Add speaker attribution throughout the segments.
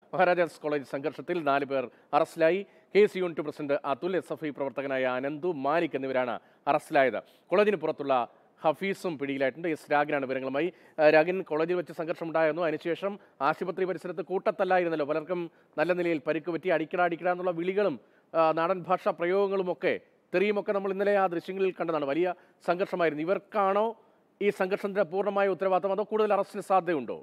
Speaker 1: Maharajas college സംഘർഷത്തിൽ നാല് പേർ അറസ്റ്റിലായി K C unit president Athul S F I പ്രവർത്തകനായ അനന്തു മാലിക് എന്നിവരാണ് അറസ്റ്റിലായത് കോളേജിന് പുറത്തുള്ള ഹഫീസും പിടിയിലായിട്ടുണ്ട് എസ് രാഗിനാണ് വിവരങ്ങളുമായി ആ, രാഗിൻ കോളേജിൽ വെച്ച് സംഘർഷമുണ്ടായിരുന്നു അതിനുശേഷം ആശുപത്രി പരിസരത്ത് കൂട്ടത്തല്ലായിരുന്നല്ലോ പലർക്കും നല്ല നിലയിൽ പരിക്ക് പറ്റി അടിക്കട അടിക്കട എന്നുള്ള വിളികളും ആ, നാടൻ ഭാഷാ പ്രയോഗങ്ങളുമൊക്കെ തെറിയുമൊക്കെ നമ്മൾ ഇന്നലെ ആ ദൃശ്യങ്ങളിൽ കണ്ടതാണ് വലിയ സംഘർഷമായിരുന്നു ഇവർക്കാണോ ഈ സംഘർഷത്തിന്റെ പൂർണ്ണമായ ഉത്തരവാദിത്തം അതോ കൂടുതൽ അറസ്റ്റിന് സാധ്യതയുണ്ടോ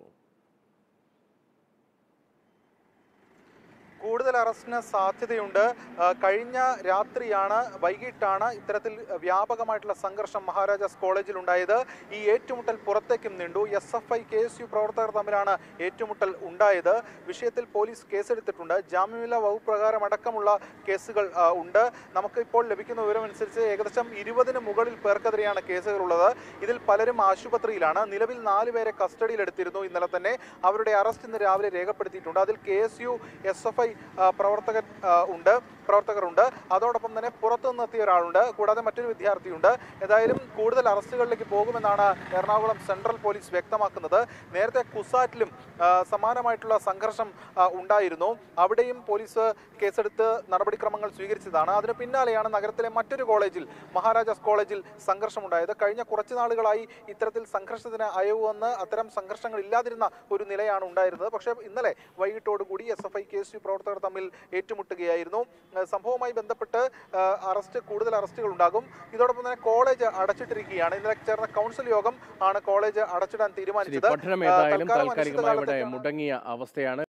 Speaker 2: കൂടുതൽ അറസ്റ്റിന് സാധ്യതയുണ്ട് ആ, കഴിഞ്ഞ രാത്രിയാണ് വൈകിട്ടാണ് ഇത്തരത്തിൽ വ്യാപകമായിട്ടുള്ള സംഘർഷം മഹാരാജാസ് കോളേജിൽ ഉണ്ടായത് ഈ ഏറ്റുമുട്ടൽ പുറത്തേക്കും നീണ്ടു S F I K S U പ്രവർത്തകർ തമ്മിലാണ് ഏറ്റുമുട്ടൽ ഉണ്ടായത് വിഷയത്തിൽ പോലീസ് കേസെടുത്തിട്ടുണ്ട് ജാമ്യമില്ലാ വകുപ്പ് പ്രകാരം അടക്കമുള്ള കേസുകൾ ആ, ഉണ്ട് നമുക്ക് ഇപ്പോൾ ലഭിക്കുന്ന വിവരമനുസരിച്ച് ഏകദേശം ഇരുപതിന് മുകളിൽ പേർക്കെതിരെയാണ് കേസുകളുള്ളത് ഇതിൽ പലരും ആശുപത്രിയിലാണ് നിലവിൽ നാല് പേരെ കസ്റ്റഡിയിലെടുത്തിരുന്നു ഇന്നലെ തന്നെ അവരുടെ അറസ്റ്റ് ഇന്ന് രാവിലെ രേഖപ്പെടുത്തിയിട്ടുണ്ട് അതിൽ K S U S F I പ്രവർത്തകൻ ആ, ഉണ്ട് പ്രവർത്തകരുണ്ട് അതോടൊപ്പം തന്നെ പുറത്തു നിന്നെത്തിയ ഒരാളുണ്ട് കൂടാതെ മറ്റൊരു വിദ്യാർത്ഥിയുണ്ട് ഏതായാലും കൂടുതൽ അറസ്റ്റുകളിലേക്ക് പോകുമെന്നാണ് എറണാകുളം സെൻട്രൽ പോലീസ് വ്യക്തമാക്കുന്നത് നേരത്തെ കുസാറ്റിലും ആ, സമാനമായിട്ടുള്ള സംഘർഷം ആ, ഉണ്ടായിരുന്നു അവിടെയും പോലീസ് കേസെടുത്ത് നടപടിക്രമങ്ങൾ സ്വീകരിച്ചതാണ് അതിന് പിന്നാലെയാണ് നഗരത്തിലെ മറ്റൊരു കോളേജിൽ മഹാരാജാസ് കോളേജിൽ സംഘർഷമുണ്ടായത് കഴിഞ്ഞ കുറച്ച് നാളുകളായി ഇത്തരത്തിൽ സംഘർഷത്തിന് അയവ് വന്ന് അത്തരം സംഘർഷങ്ങൾ ഇല്ലാതിരുന്ന ഒരു നിലയാണ് ഉണ്ടായിരുന്നത് പക്ഷേ ഇന്നലെ വൈകിട്ടോടുകൂടി S F I K S U പ്രവർത്തകർ തമ്മിൽ ഏറ്റുമുട്ടുകയായിരുന്നു ഏഹ് സംഭവവുമായി ബന്ധപ്പെട്ട് ഏഹ് അറസ്റ്റ് കൂടുതൽ അറസ്റ്റുകൾ ഉണ്ടാകും ഇതോടൊപ്പം തന്നെ കോളേജ് അടച്ചിട്ടിരിക്കുകയാണ് ഇന്നലെ ചേർന്ന കൗൺസിൽ യോഗം ആണ് കോളേജ് അടച്ചിടാൻ
Speaker 1: ശരി
Speaker 2: തീരുമാനിച്ചത്
Speaker 1: പഠനം
Speaker 2: ഏഹ്
Speaker 1: ഏതായാലും
Speaker 2: തൽക്കാലം
Speaker 1: താൽക്കാലികമായി ഇവിടെ
Speaker 2: അനിശ്ചിതകാലത്തേക്കാണ്
Speaker 1: മുടങ്ങിയ അവസ്ഥയാണ്